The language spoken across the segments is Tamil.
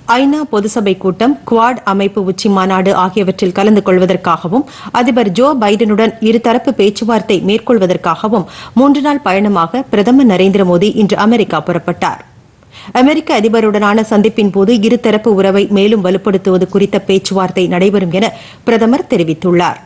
ஐநா பொதுசபை கூட்டம் குவாட் அமைப்பு உச்சி மாநாடு ஆகியவற்றில் கலந்து கொள்வதற்காகவும் அதிபர் ஜோ பைடனுடன் இருதரப்பு பேச்சுவார்த்தை மேற்கொள்வதற்காகவும் மூன்று நாள் பயணமாக பிரதமர் நரேந்திர மோடி இன்று அமெரிக்கா புறப்பட்டார் அமெரிக்க அதிபருடனான சந்திப்பின் போது இருதரப்பு உறவை மேலும் வலுப்படுத்துவது குறித்த பேச்சுவார்த்தை நடைபெறும் என பிரதமர் தெரிவித்துள்ளார்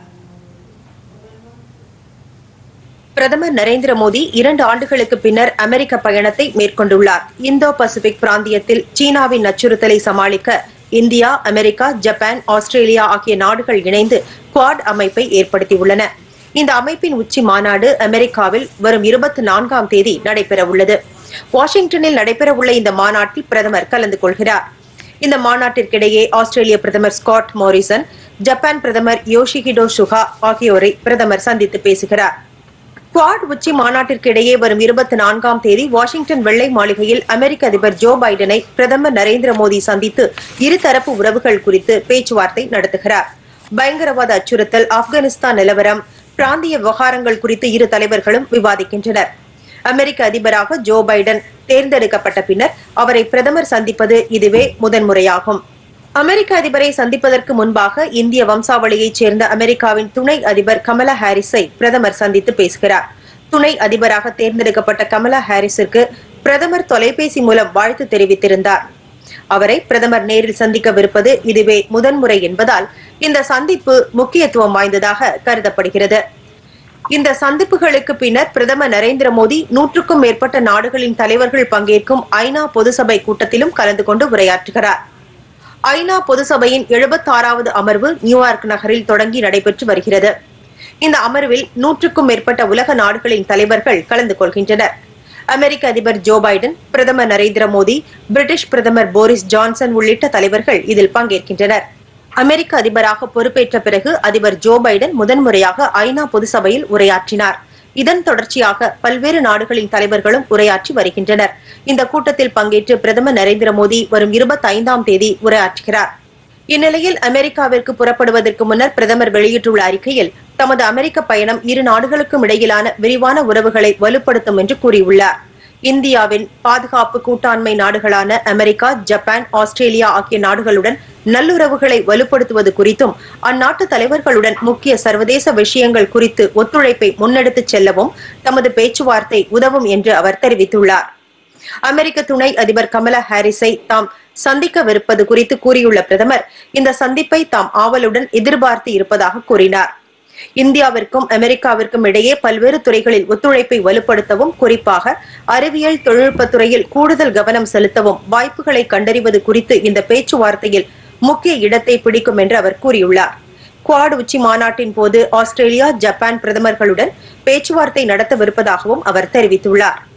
பிரதமர் நரேந்திர மோடி இரண்டு ஆண்டுகளுக்கு பின்னர் அமெரிக்க பயணத்தை மேற்கொண்டுள்ளார் இந்தோ பசிபிக் பிராந்தியத்தில் சீனாவின் அச்சுறுத்தலை சமாளிக்க இந்தியா அமெரிக்கா ஜப்பான் ஆஸ்திரேலியா ஆகிய நாடுகள் இணைந்து குவாட் அமைப்பை ஏற்படுத்தியுள்ளன இந்த அமைப்பின் உச்சி மாநாடு அமெரிக்காவில் வரும் இருபத்தி நான்காம் தேதி நடைபெறவுள்ளது வாஷிங்டனில் நடைபெறவுள்ள இந்த மாநாட்டில் பிரதமர் கலந்து கொள்கிறார் இந்த மாநாட்டிற்கிடையே ஆஸ்திரேலிய பிரதமர் ஸ்காட் மோரிசன் ஜப்பான் பிரதமர் யோஷிஹிடோ சுகா ஆகியோரை பிரதமர் சந்தித்து பேசுகிறார் குவாட் உச்சி மாநாட்டிற்கு இடையே வரும் இருபத்தி நான்காம் தேதி வாஷிங்டன் வெள்ளை மாளிகையில் அமெரிக்க அதிபர் ஜோ பைடனை பிரதமர் நரேந்திர மோடி சந்தித்து இருதரப்பு உறவுகள் குறித்து பேச்சுவார்த்தை நடத்துகிறார் பயங்கரவாத அச்சுறுத்தல் ஆப்கானிஸ்தான் நிலவரம் பிராந்திய விவகாரங்கள் குறித்து இரு தலைவர்களும் விவாதிக்கின்றனர் அமெரிக்க அதிபராக ஜோ பைடன் தேர்ந்தெடுக்கப்பட்ட பின்னர் அவரை பிரதமர் சந்திப்பது இதுவே முதன்முறையாகும் அமெரிக்க அதிபரை சந்திப்பதற்கு முன்பாக இந்திய வம்சாவளியைச் சேர்ந்த அமெரிக்காவின் துணை அதிபர் கமலா ஹாரிஸை பிரதமர் சந்தித்து பேசுகிறார் துணை அதிபராக தேர்ந்தெடுக்கப்பட்ட கமலா ஹாரிஸிற்கு பிரதமர் தொலைபேசி மூலம் வாழ்த்து தெரிவித்திருந்தார் அவரை பிரதமர் நேரில் சந்திக்கவிருப்பது இதுவே முதன்முறை என்பதால் இந்த சந்திப்பு முக்கியத்துவம் வாய்ந்ததாக கருதப்படுகிறது இந்த சந்திப்புகளுக்கு பின்னர் பிரதமர் நரேந்திர மோடி நூற்றுக்கும் மேற்பட்ட நாடுகளின் தலைவர்கள் பங்கேற்கும் ஐநா பொதுசபை கூட்டத்திலும் கலந்து கொண்டு உரையாற்றுகிறார் ஐநா பொதுசபையின் எழுபத்தாறாவது அமர்வு நியூயார்க் நகரில் தொடங்கி நடைபெற்று வருகிறது இந்த அமர்வில் நூற்றுக்கும் மேற்பட்ட உலக நாடுகளின் தலைவர்கள் கலந்து கொள்கின்றனர் அமெரிக்க அதிபர் ஜோ பைடன் பிரதமர் நரேந்திர மோடி பிரிட்டிஷ் பிரதமர் போரிஸ் ஜான்சன் உள்ளிட்ட தலைவர்கள் இதில் பங்கேற்கின்றனர் அமெரிக்க அதிபராக பொறுப்பேற்ற பிறகு அதிபர் ஜோ பைடன் முதன்முறையாக ஐநா பொதுசபையில் உரையாற்றினார் இதன் தொடர்ச்சியாக பல்வேறு நாடுகளின் தலைவர்களும் உரையாற்றி வருகின்றனர் இந்த கூட்டத்தில் பங்கேற்று பிரதமர் நரேந்திர மோடி வரும் இருபத்தி ஐந்தாம் தேதி உரையாற்றுகிறார் இந்நிலையில் அமெரிக்காவிற்கு புறப்படுவதற்கு முன்னர் பிரதமர் வெளியிட்டுள்ள அறிக்கையில் தமது அமெரிக்க பயணம் இரு நாடுகளுக்கும் இடையிலான விரிவான உறவுகளை வலுப்படுத்தும் என்று கூறியுள்ளார் இந்தியாவின் பாதுகாப்பு கூட்டாண்மை நாடுகளான அமெரிக்கா ஜப்பான் ஆஸ்திரேலியா ஆகிய நாடுகளுடன் நல்லுறவுகளை வலுப்படுத்துவது குறித்தும் அந்நாட்டு தலைவர்களுடன் முக்கிய சர்வதேச விஷயங்கள் குறித்து ஒத்துழைப்பை முன்னெடுத்துச் செல்லவும் தமது பேச்சுவார்த்தை உதவும் என்று அவர் தெரிவித்துள்ளார் அமெரிக்க துணை அதிபர் கமலா ஹாரிஸை தாம் சந்திக்கவிருப்பது குறித்து கூறியுள்ள பிரதமர் இந்த சந்திப்பை தாம் ஆவலுடன் எதிர்பார்த்து இருப்பதாக கூறினார் இந்தியாவிற்கும் அமெரிக்காவிற்கும் இடையே பல்வேறு துறைகளில் ஒத்துழைப்பை வலுப்படுத்தவும் குறிப்பாக அறிவியல் தொழில்நுட்பத் துறையில் கூடுதல் கவனம் செலுத்தவும் வாய்ப்புகளை கண்டறிவது குறித்து இந்த பேச்சுவார்த்தையில் முக்கிய இடத்தை பிடிக்கும் என்று அவர் கூறியுள்ளார் குவாட் உச்சி மாநாட்டின் போது ஆஸ்திரேலியா ஜப்பான் பிரதமர்களுடன் பேச்சுவார்த்தை நடத்தவிருப்பதாகவும் அவர் தெரிவித்துள்ளார்